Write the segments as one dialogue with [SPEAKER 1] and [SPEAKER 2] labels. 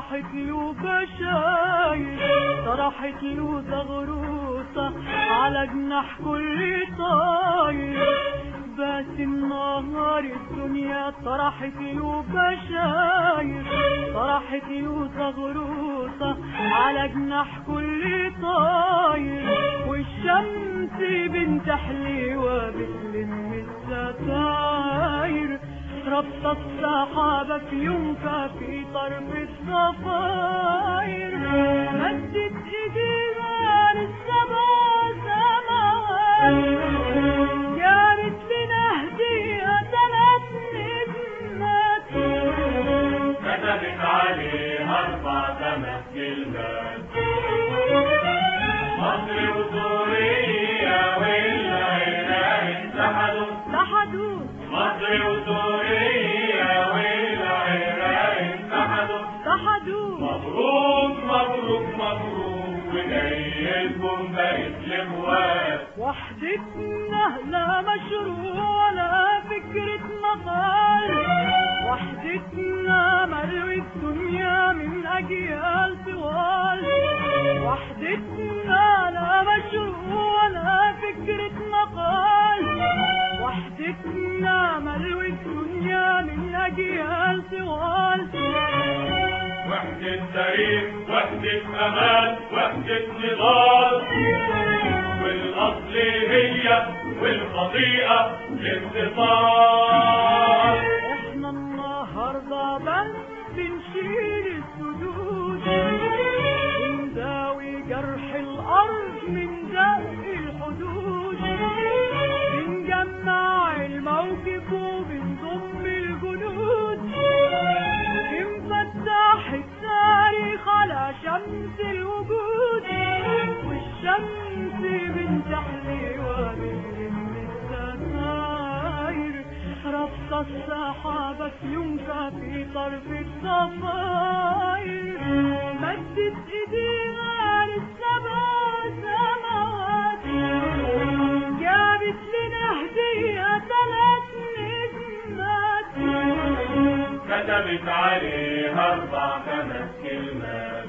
[SPEAKER 1] طرحت له بشاير طرحت له زغروطة على جناح كل طاير بس النهار الدنيا طرحت له بشاير طرحت له زغروطة على جناح كل طاير والشمس بنت حليوة بتلم الستاير ربط السحابة في ينفى في طرف الصفاير مدت ايديها للسما سماوات جابت لنا هدية ثلاث نجمات
[SPEAKER 2] كتبت عليها اربع خمس كلمات مصر وسوريا والعراق اتحدوا
[SPEAKER 1] لحدوا
[SPEAKER 2] مصر وسوريا والعراق اتحدوا
[SPEAKER 1] لحدوا
[SPEAKER 2] مبروك مبروك مبروك وجاي لكم بقت الاخوات
[SPEAKER 1] وحدتنا لا مشروع ولا فكرة مقال وحدتنا مروي الدنيا من أجيال طوال وحدتنا لا مشروع ولا فكرة مقال وحدتنا مروي الدنيا من أجيال طوال
[SPEAKER 2] وحدة تاريخ وحدة أمان وحدة نضال والأصل هي والخطيئة الاتصال
[SPEAKER 1] احنا النهارده بس بنشيل السدود بنداوي جرح الارض من دق الحدود بنجمع الموقف وبنضم الجنود بنفتح التاريخ على شمس الوجود والشمس بنت حليوة بتلم الستاير ربط السحابة في ينفى في طرف الصفاير مدت ايديها للسما سماوات جابت لنا هدية ثلاث نجمات
[SPEAKER 2] كتبت عليها أربع خمس كلمات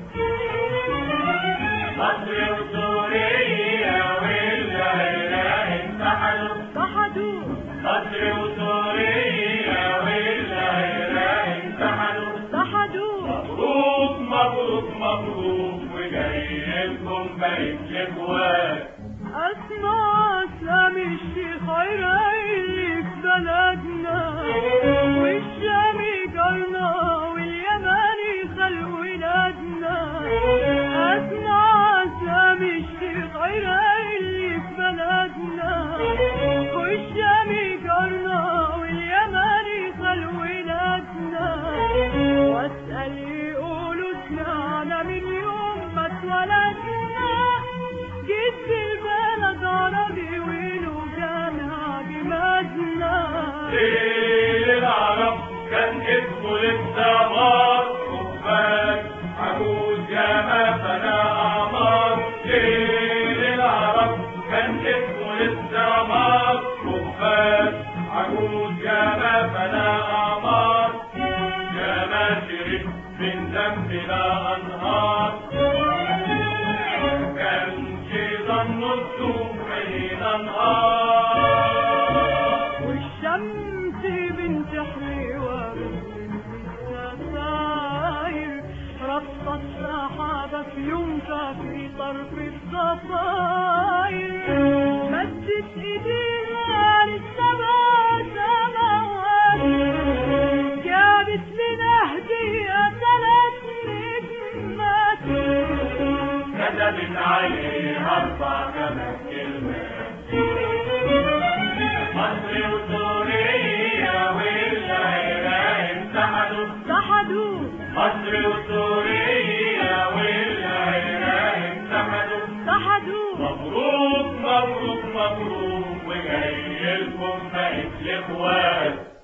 [SPEAKER 2] مصر وسوريا والعراق اتحدوا
[SPEAKER 1] ضحدوا
[SPEAKER 2] مصر وسوريا والعراق اتحدوا
[SPEAKER 1] ضحدوا
[SPEAKER 2] مبروك مبروك مبروك وجاي لكم بقت الاخوات
[SPEAKER 1] اسمع اسلام الشيخ عرايلي في بلدنا والشامي جارنا واليماني خل ولادنا اسمع اسلام الشيخ عرايلي في بلدنا والشامي جارنا واليماني خل ولادنا واسأل يقولوا سمعنا من يوم ما اتولدنا جد البلد عربي وله جامع جمادنا
[SPEAKER 2] ليل العرب كان اسمه للدمار خفاك عجوز يا ما فنى أعمار ليل العرب كان اسمه للدمار خفاك عجوز يا ما فنى أعمار يا ما شرب من ذنبنا أنهار كان شي ظن السوء أنهار
[SPEAKER 1] والشمس بنت حليوة الستاير ربط السحابة في ينفى في طرف الصفاير مدت ايديها للسما سماوات جابت لنا هدية ثلاث نجمات
[SPEAKER 2] كتبت عليه أربع خمس كلمات مصر وسوريا والعراق اتحدوا
[SPEAKER 1] ضحدوا
[SPEAKER 2] مصر وسوريا والعراق اتحدوا
[SPEAKER 1] ضحدوا
[SPEAKER 2] مبروك مبروك مبروك وجاي لكم بقت الاخوات